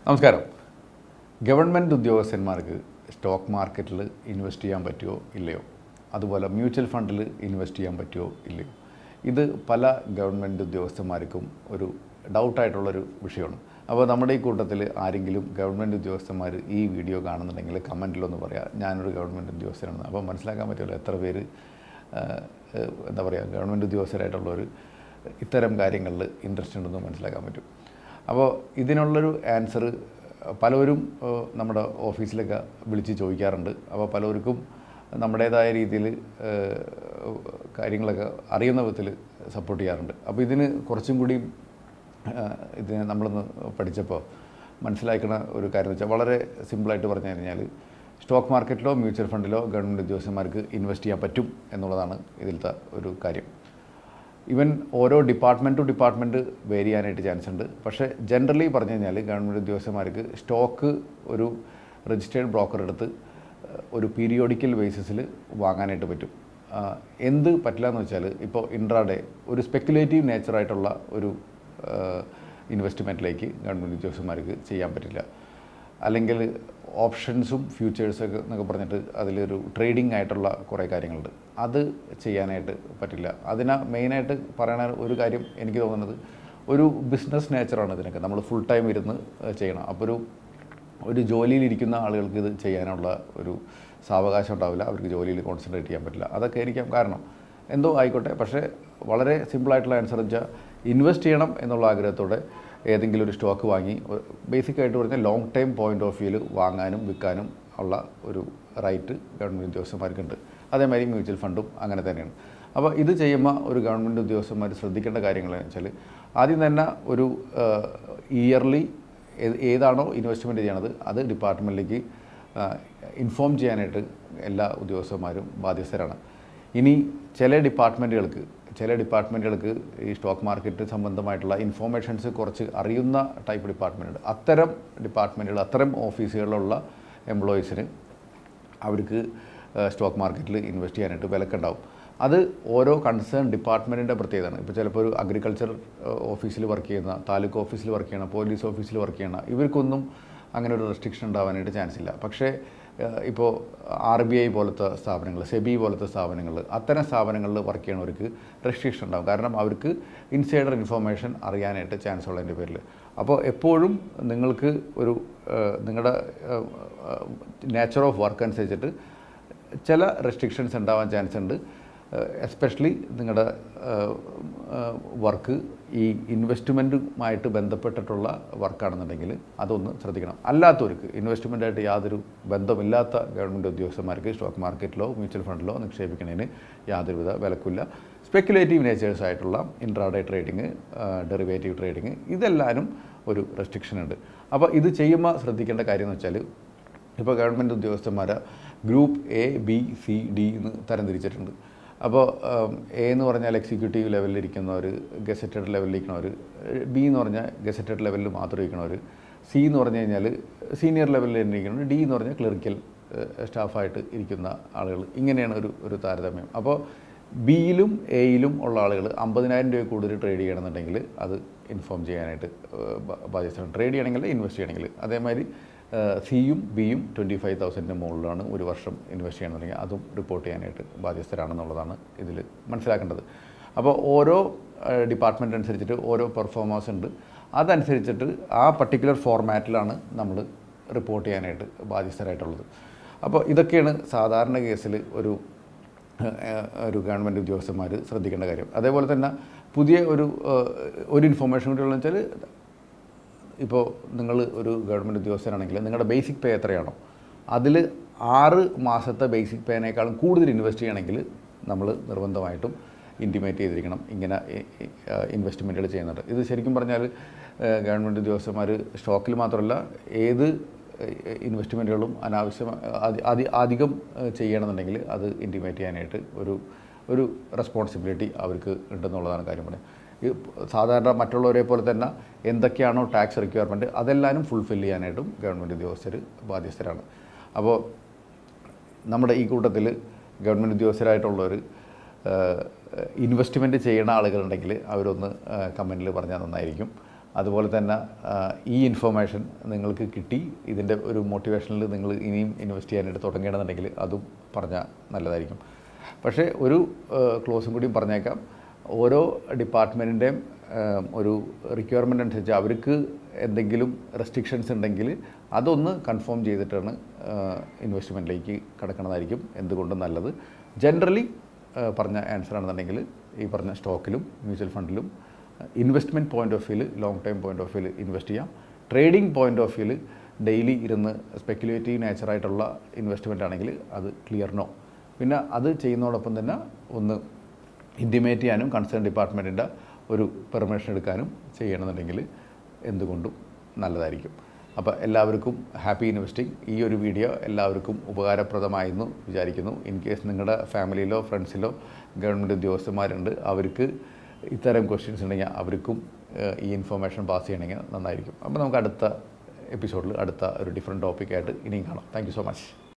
നമസ്കാരം ഗവൺമെൻറ് ഉദ്യോഗസ്ഥന്മാർക്ക് സ്റ്റോക്ക് മാർക്കറ്റിൽ ഇൻവെസ്റ്റ് ചെയ്യാൻ പറ്റുമോ ഇല്ലയോ അതുപോലെ മ്യൂച്വൽ ഫണ്ടിൽ ഇൻവെസ്റ്റ് ചെയ്യാൻ പറ്റുമോ ഇല്ലയോ ഇത് പല ഗവൺമെൻറ് ഉദ്യോഗസ്ഥന്മാർക്കും ഒരു ഡൗട്ടായിട്ടുള്ളൊരു വിഷയമാണ് അപ്പോൾ നമ്മുടെ ഈ കൂട്ടത്തിൽ ആരെങ്കിലും ഗവൺമെൻറ് ഉദ്യോഗസ്ഥന്മാർ ഈ വീഡിയോ കാണുന്നുണ്ടെങ്കിൽ കമൻറ്റിലൊന്ന് പറയാം ഞാനൊരു ഗവൺമെൻറ് ഉദ്യോഗസ്ഥനാണ് അപ്പോൾ മനസ്സിലാക്കാൻ പറ്റുമല്ലോ എത്ര പേര് ആ, ഏഹ്, എന്താ പറയുക ഗവൺമെൻറ് ഉദ്യോഗസ്ഥരായിട്ടുള്ളവർ ഇത്തരം കാര്യങ്ങളിൽ ഇൻട്രസ്റ്റ് ഉണ്ടെന്ന് മനസ്സിലാക്കാൻ പറ്റും അപ്പോൾ ഇതിനുള്ളൊരു ആൻസർ പലവരും ഏഹ്, നമ്മുടെ ഓഫീസിലൊക്കെ വിളിച്ച് ചോദിക്കാറുണ്ട് അപ്പോൾ പലവർക്കും നമ്മുടേതായ രീതിയിൽ കാര്യങ്ങളൊക്കെ അറിയുന്ന വിധത്തിൽ സപ്പോർട്ട് ചെയ്യാറുണ്ട് അപ്പോൾ ഇതിന് കുറച്ചും കൂടി ഏഹ്, ഇതിനെ നമ്മളൊന്ന് പഠിച്ചപ്പോൾ മനസ്സിലാക്കുന്ന ഒരു കാര്യം എന്ന് വെച്ചാൽ വളരെ സിമ്പിളായിട്ട് പറഞ്ഞു കഴിഞ്ഞാൽ സ്റ്റോക്ക് മാർക്കറ്റിലോ മ്യൂച്വൽ ഫണ്ടിലോ ഗവൺമെൻറ് ഉദ്യോഗസ്ഥന്മാർക്ക് ഇൻവെസ്റ്റ് ചെയ്യാൻ പറ്റും എന്നുള്ളതാണ് ഇതിലത്തെ ഒരു കാര്യം ഈവൻ ഓരോ ഡിപ്പാർട്ട്മെൻറ്റ് ടു ഡിപ്പാർട്ട്മെൻറ്റ് വേരി ചെയ്യാനായിട്ട് ചാൻസ് ഉണ്ട് പക്ഷേ ജനറലി പറഞ്ഞു കഴിഞ്ഞാൽ ഗവൺമെൻറ് ഉദ്യോഗസ്ഥന്മാർക്ക് സ്റ്റോക്ക് ഒരു രജിസ്റ്റേർഡ് ബ്രോക്കർ എടുത്ത് ഏഹ്, ഒരു പീരിയോഡിക്കൽ ബേസിസിൽ വാങ്ങാനായിട്ട് പറ്റും ആഹ്, എന്ത് പറ്റില്ല എന്ന് വെച്ചാൽ ഇപ്പോൾ ഇൻട്രാഡേ ഒരു സ്പെക്കുലേറ്റീവ് നേച്ചറായിട്ടുള്ള ഒരു ഇൻവെസ്റ്റ്മെൻറ്റിലേക്ക് ഗവൺമെൻറ് ഉദ്യോഗസ്ഥന്മാർക്ക് ചെയ്യാൻ പറ്റില്ല അല്ലെങ്കിൽ ഓപ്ഷൻസും ഫ്യൂച്ചേഴ്സൊക്കെ എന്നൊക്കെ പറഞ്ഞിട്ട് അതിലൊരു ട്രേഡിംഗ് ആയിട്ടുള്ള കുറേ കാര്യങ്ങളുണ്ട് അത് ചെയ്യാനായിട്ട് പറ്റില്ല അതിന് മെയിനായിട്ട് പറയണ ഒരു കാര്യം എനിക്ക് തോന്നുന്നത് ഒരു ബിസിനസ് നേച്ചറാണ് ഇതിനൊക്കെ നമ്മൾ ഫുൾ ടൈം ഇരുന്ന് ഏഹ്, ചെയ്യണം അപ്പോൾ ഒരു ഒരു ജോലിയിലിരിക്കുന്ന ആളുകൾക്ക് ഇത് ചെയ്യാനുള്ള ഒരു സാവകാശം ഉണ്ടാവില്ല അവർക്ക് ജോലിയിൽ കോൺസെൻട്രേറ്റ് ചെയ്യാൻ പറ്റില്ല അതൊക്കെ ആയിരിക്കാം കാരണം എന്തോ ആയിക്കോട്ടെ പക്ഷേ വളരെ സിമ്പിളായിട്ടുള്ള ആൻസർ വെച്ചാൽ ഇൻവെസ്റ്റ് ചെയ്യണം എന്നുള്ള ആഗ്രഹത്തോടെ ഏതെങ്കിലും ഒരു സ്റ്റോക്ക് വാങ്ങി ബേസിക്കായിട്ട് പറഞ്ഞാൽ ലോങ് ടൈം പോയിന്റ് ഓഫ് വ്യൂവിൽ വാങ്ങാനും വിൽക്കാനും ഉള്ള ഒരു റൈറ്റ് ഗവൺമെൻറ് ഉദ്യോഗസ്ഥന്മാർക്കുണ്ട് അതേമാതിരി മ്യൂച്വൽ ഫണ്ടും അങ്ങനെ തന്നെയാണ് അപ്പോൾ ഇത് ചെയ്യുമ്പോൾ ഒരു ഗവൺമെൻറ് ഉദ്യോഗസ്ഥന്മാർ ശ്രദ്ധിക്കേണ്ട കാര്യങ്ങൾ എന്ന് വെച്ചാൽ ആദ്യം തന്നെ ഒരു ഇയർലി ഏതാണോ ഇൻവെസ്റ്റ്മെൻറ്റ് ചെയ്യണത് അത് ഡിപ്പാർട്ട്മെൻറ്റിലേക്ക് ഇൻഫോം ചെയ്യാനായിട്ട് എല്ലാ ഉദ്യോഗസ്ഥന്മാരും ബാധ്യസ്ഥരാണ് ഇനി ചില ഡിപ്പാർട്ട്മെൻറ്റുകൾക്ക് ചില ഡിപ്പാർട്ട്മെൻറ്റുകൾക്ക് ഈ സ്റ്റോക്ക് മാർക്കറ്റ് സംബന്ധമായിട്ടുള്ള ഇൻഫോർമേഷൻസ് കുറച്ച് അറിയുന്ന ടൈപ്പ് ഡിപ്പാർട്ട്മെൻറ്റ് ഉണ്ട് അത്തരം ഡിപ്പാർട്ട്മെൻറ്റുകൾ അത്തരം ഓഫീസുകളിലുള്ള എംപ്ലോയീസിന് അവർക്ക് സ്റ്റോക്ക് മാർക്കറ്റിൽ ഇൻവെസ്റ്റ് ചെയ്യാനായിട്ട് വിലക്കുണ്ടാവും അത് ഓരോ കൺസേൺ ഡിപ്പാർട്ട്മെൻറ്റിൻ്റെ പ്രത്യേകതയാണ് ഇപ്പോൾ ചിലപ്പോൾ ഒരു അഗ്രികൾച്ചർ ഓഫീസിൽ വർക്ക് ചെയ്യുന്ന താലൂക്ക് ഓഫീസിൽ വർക്ക് ചെയ്യണ പോലീസ് ഓഫീസിൽ വർക്ക് ചെയ്യണ ഇവർക്കൊന്നും അങ്ങനെ ഒരു റെസ്ട്രിക്ഷൻ ഉണ്ടാവാനായിട്ട് ചാൻസ് ഇല്ല പക്ഷേ ഏഹ്, ഇപ്പോൾ ആർ ബി ഐ പോലത്തെ സ്ഥാപനങ്ങൾ സെബി പോലത്തെ സ്ഥാപനങ്ങൾ അത്തരം സ്ഥാപനങ്ങളിൽ വർക്ക് ചെയ്യണവർക്ക് റെസ്ട്രിക്ഷൻ ഉണ്ടാവും കാരണം അവർക്ക് ഇൻസൈഡർ ഇൻഫർമേഷൻ അറിയാനായിട്ട് ചാൻസ് ഉള്ളതിൻ്റെ പേരിൽ അപ്പോൾ എപ്പോഴും നിങ്ങൾക്ക് ഒരു ഏഹ്, നിങ്ങളുടെ നേച്ചർ ഓഫ് വർക്ക് അനുസരിച്ചിട്ട് ചില റെസ്ട്രിക്ഷൻസ് ഉണ്ടാവാൻ ചാൻസ് ഉണ്ട് എസ്പെഷ്യലി നിങ്ങളുടെ വർക്ക് ഈ ഇൻവെസ്റ്റ്മെൻറ്റുമായിട്ട് ബന്ധപ്പെട്ടിട്ടുള്ള വർക്കാണെന്നുണ്ടെങ്കിൽ അതൊന്ന് ശ്രദ്ധിക്കണം അല്ലാത്തവർക്ക് ഇൻവെസ്റ്റ്മെൻറ്റായിട്ട് യാതൊരു ബന്ധമില്ലാത്ത ഗവൺമെൻറ് ഉദ്യോഗസ്ഥന്മാർക്ക് സ്റ്റോക്ക് മാർക്കറ്റിലോ മ്യൂച്വൽ ഫണ്ടിലോ നിക്ഷേപിക്കുന്നതിന് യാതൊരുവിധ വിലക്കില്ല സ്പെക്കുലേറ്റീവ് നേച്ചേഴ്സ് ആയിട്ടുള്ള ഇൻട്രാഡേ ട്രേഡിങ് ഡെറിവേറ്റീവ് ട്രേഡിങ് ഇതെല്ലാനും ഒരു റെസ്ട്രിക്ഷൻ ഉണ്ട് അപ്പോൾ ഇത് ചെയ്യുമ്പോൾ ശ്രദ്ധിക്കേണ്ട കാര്യം എന്ന് വെച്ചാൽ ഇപ്പോൾ ഗവൺമെൻറ് ഉദ്യോഗസ്ഥന്മാരെ group A B C D എന്ന് തരംതിരിച്ചിട്ടുണ്ട് അപ്പോൾ എ എന്ന് പറഞ്ഞാൽ എക്സിക്യൂട്ടീവ് ലെവലിൽ ഇരിക്കുന്നവർ ഗസറ്റഡ് ലെവലിൽ ഇരിക്കുന്നവർ ബി എന്ന് പറഞ്ഞാൽ ഗസറ്റഡ് ലെവലിൽ മാത്രം ഇരിക്കുന്നവർ സി എന്ന് പറഞ്ഞു കഴിഞ്ഞാൽ സീനിയർ ലെവലിൽ തന്നെ ഇരിക്കുന്നത് ഡി എന്ന് പറഞ്ഞാൽ ക്ലറിക്കൽ സ്റ്റാഫായിട്ട് ഇരിക്കുന്ന ആളുകൾ ഇങ്ങനെയാണ് ഒരു ഒരു താരതമ്യം അപ്പോൾ ബിയിലും എയിലും ഉള്ള ആളുകൾ അമ്പതിനായിരം രൂപ കൂടുതൽ ട്രേഡ് ചെയ്യണമെന്നുണ്ടെങ്കിൽ അത് ഇൻഫോം ചെയ്യാനായിട്ട് ബാധ്യസ്ഥമാണ് ട്രേഡ് ചെയ്യണമെങ്കിൽ ഇൻവെസ്റ്റ് ചെയ്യണമെങ്കിൽ അതേമാതിരി സിയും ബിയും ട്വൻറ്റി ഫൈവ് തൗസൻഡിന് മുകളിലാണ് ഒരു വർഷം ഇൻവെസ്റ്റ് ചെയ്യണമെന്നുണ്ടെങ്കിൽ അതും റിപ്പോർട്ട് ചെയ്യാനായിട്ട് ബാധ്യസ്ഥരാണെന്നുള്ളതാണ് ഇതിൽ മനസ്സിലാക്കേണ്ടത് അപ്പോൾ ഓരോ ഡിപ്പാർട്ട്മെൻറ്റ് അനുസരിച്ചിട്ട് ഓരോ പെർഫോമൻസ് ഉണ്ട് അതനുസരിച്ചിട്ട് ആ പർട്ടിക്കുലർ ഫോർമാറ്റിലാണ് നമ്മൾ റിപ്പോർട്ട് ചെയ്യാനായിട്ട് ബാധ്യസ്ഥരായിട്ടുള്ളത് അപ്പോൾ ഇതൊക്കെയാണ് സാധാരണ കേസിൽ ഒരു ഏഹ്, ഒരു ഗവൺമെൻറ് ഉദ്യോഗസ്ഥന്മാർ ശ്രദ്ധിക്കേണ്ട കാര്യം അതേപോലെ തന്നെ പുതിയ ഒരു ഏഹ്, ഒരു ഇൻഫർമേഷൻ കൂടി ഉള്ളതെന്ന് വെച്ചാൽ ഇപ്പോൾ നിങ്ങൾ ഒരു ഗവൺമെൻറ് ഉദ്യോഗസ്ഥനാണെങ്കിൽ നിങ്ങളുടെ ബേസിക് പേ എത്രയാണോ അതിൽ ആറ് മാസത്തെ ബേസിക് പേനേക്കാളും കൂടുതൽ ഇൻവെസ്റ്റ് ചെയ്യണമെങ്കിൽ നമ്മൾ നിർബന്ധമായിട്ടും ഇൻറ്റിമേറ്റ് ചെയ്തിരിക്കണം ഇങ്ങനെ ഇൻവെസ്റ്റ്മെൻറ്റുകൾ ചെയ്യുന്നുണ്ട് ഇത് ശരിക്കും പറഞ്ഞാൽ ഗവൺമെൻറ് ഉദ്യോഗസ്ഥന്മാർ സ്റ്റോക്കിൽ മാത്രമല്ല ഏത് ഇൻവെസ്റ്റ്മെൻറ്റുകളും അനാവശ്യം അധി- അധി- അധികം ഏഹ്, ചെയ്യണമെന്നുണ്ടെങ്കിൽ അത് ഇൻറ്റിമേറ്റ് ചെയ്യാനായിട്ട് ഒരു ഒരു റെസ്പോൺസിബിലിറ്റി അവർക്ക് ഉണ്ടെന്നുള്ളതാണ് കാര്യം പറയുന്നത് ഈ സാധാരണ മറ്റുള്ളവരെ പോലെ തന്നെ എന്തൊക്കെയാണോ ടാക്സ് റിക്വയർമെൻറ്റ് അതെല്ലാനും ഫുൾഫിൽ ചെയ്യാനായിട്ടും ഗവൺമെൻറ് ഉദ്യോഗസ്ഥർ ബാധ്യസ്ഥരാണ് അപ്പോൾ നമ്മുടെ ഈ കൂട്ടത്തിൽ ഗവൺമെൻറ് ഉദ്യോഗസ്ഥരായിട്ടുള്ളവർ ഇൻവെസ്റ്റ്മെൻറ്റ് ചെയ്യുന്ന ആളുകളുണ്ടെങ്കിൽ അവരൊന്ന് കമൻറ്റിൽ പറഞ്ഞാൽ നന്നായിരിക്കും അതുപോലെ തന്നെ ആ, ഈ ഇൻഫർമേഷൻ നിങ്ങൾക്ക് കിട്ടി ഇതിൻ്റെ ഒരു മോട്ടിവേഷനിൽ നിങ്ങൾ ഇനിയും ഇൻവെസ്റ്റ് ചെയ്യാനായിട്ട് തുടങ്ങണമെന്നുണ്ടെങ്കിൽ അതും പറഞ്ഞാൽ നല്ലതായിരിക്കും പക്ഷേ ഒരു ക്ലോസും കൂടി പറഞ്ഞേക്കാം ഓരോ ഡിപ്പാർട്ട്മെൻറ്റിൻ്റെയും ഒരു റിക്വയർമെൻ്റ് അനുസരിച്ച് അവർക്ക് എന്തെങ്കിലും റെസ്ട്രിക്ഷൻസ് ഉണ്ടെങ്കിൽ അതൊന്ന് കൺഫേം ചെയ്തിട്ടാണ് ഇൻവെസ്റ്റ്മെൻറ്റിലേക്ക് കിടക്കുന്നതായിരിക്കും എന്തുകൊണ്ടും നല്ലത് ജനറലി പറഞ്ഞ ആൻസർ ആണെന്നുണ്ടെങ്കിൽ ഈ പറഞ്ഞ സ്റ്റോക്കിലും മ്യൂച്വൽ ഫണ്ടിലും ഇൻവെസ്റ്റ്മെൻറ്റ് പോയിൻ്റ് ഓഫ് വ്യൂവിൽ ലോങ് ടൈം പോയിൻ്റ് ഓഫ് വ്യൂവിൽ ഇൻവെസ്റ്റ് ചെയ്യാം ട്രേഡിംഗ് പോയിൻ്റ് ഓഫ് വ്യൂവിൽ ഡെയിലി ഇരുന്ന് സ്പെക്കുലേറ്റീവ് നേച്ചറായിട്ടുള്ള ഇൻവെസ്റ്റ്മെൻ്റ് ആണെങ്കിൽ അത് ക്ലിയർ നോ പിന്നെ അത് ചെയ്യുന്നതോടൊപ്പം തന്നെ ഒന്ന് ഇൻറ്റിമേറ്റ് ചെയ്യാനും കൺസേൺ ഡിപ്പാർട്ട്മെൻറ്റിൻ്റെ ഒരു പെർമിഷൻ എടുക്കാനും ചെയ്യണമെന്നുണ്ടെങ്കിൽ എന്തുകൊണ്ടും നല്ലതായിരിക്കും അപ്പോൾ എല്ലാവർക്കും ഹാപ്പി ഇൻവെസ്റ്റിംഗ് ഈ ഒരു വീഡിയോ എല്ലാവർക്കും ഉപകാരപ്രദമായെന്ന് വിചാരിക്കുന്നു ഇൻ കേസ് നിങ്ങളുടെ ഫാമിലിയിലോ ഫ്രണ്ട്സിലോ ഗവൺമെൻറ് ഉദ്യോഗസ്ഥന്മാരുണ്ട് അവർക്ക് ഇത്തരം ക്വസ്റ്റ്യൻസ് ഉണ്ടെങ്കിൽ അവർക്കും ഏഹ്, ഈ ഇൻഫർമേഷൻ പാസ് ചെയ്യണമെങ്കിൽ നന്നായിരിക്കും അപ്പോൾ നമുക്ക് അടുത്ത എപ്പിസോഡിൽ അടുത്ത ഒരു ഡിഫറെൻറ്റ് ടോപ്പിക്കായിട്ട് ഇനിയും കാണാം താങ്ക് യു സോ മച്ച്